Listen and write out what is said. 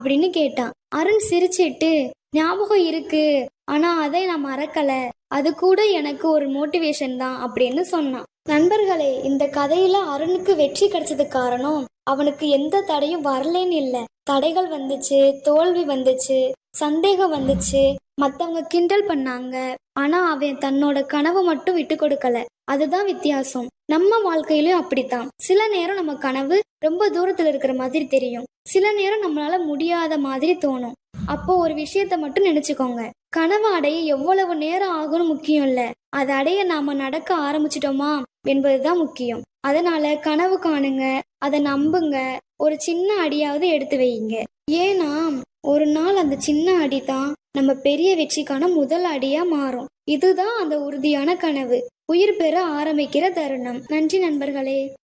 அப்படின்னு கேட்டான் அருண் சிரிச்சிட்டு ஞாபகம் இருக்கு ஆனா அதை நான் மறக்கல அது கூட எனக்கு ஒரு மோட்டிவேஷன் தான் அப்படின்னு சொன்னான் நண்பர்களே இந்த கதையில அருணுக்கு வெற்றி கிடைச்சதுக்கு காரணம் அவனுக்கு எந்த தடையும் வரலன்னு இல்ல தடைகள் வந்துச்சு தோல்வி வந்துச்சு சந்தேகம் வந்துச்சு மத்தவங்க கிண்டல் பண்ணாங்க ஆனா அவன் தன்னோட கனவை மட்டும் விட்டு கொடுக்கல அதுதான் வித்தியாசம் நம்ம வாழ்க்கையிலும் அப்படித்தான் சில நேரம் நம்ம கனவு ரொம்ப தூரத்துல இருக்கிற மாதிரி தெரியும் சில நேரம் நம்மளால முடியாத மாதிரி தோணும் அப்போ ஒரு விஷயத்த மட்டும் நினைச்சுக்கோங்க கனவு அடைய எவ்வளவு நேரம் ஆகும்னு முக்கியம் இல்ல அதை அடைய நாம நடக்க ஆரம்பிச்சிட்டோமா என்பதுதான் முக்கியம் அதனால கனவு காணுங்க அதை நம்புங்க ஒரு சின்ன அடியாவது எடுத்து வையுங்க ஏன்னா ஒரு நாள் அந்த சின்ன அடி தான் நம்ம பெரிய வெற்றிக்கான முதல் அடியா மாறும் இதுதான் அந்த உறுதியான கனவு உயிர் பெற ஆரம்பிக்கிற தருணம் நன்றி நண்பர்களே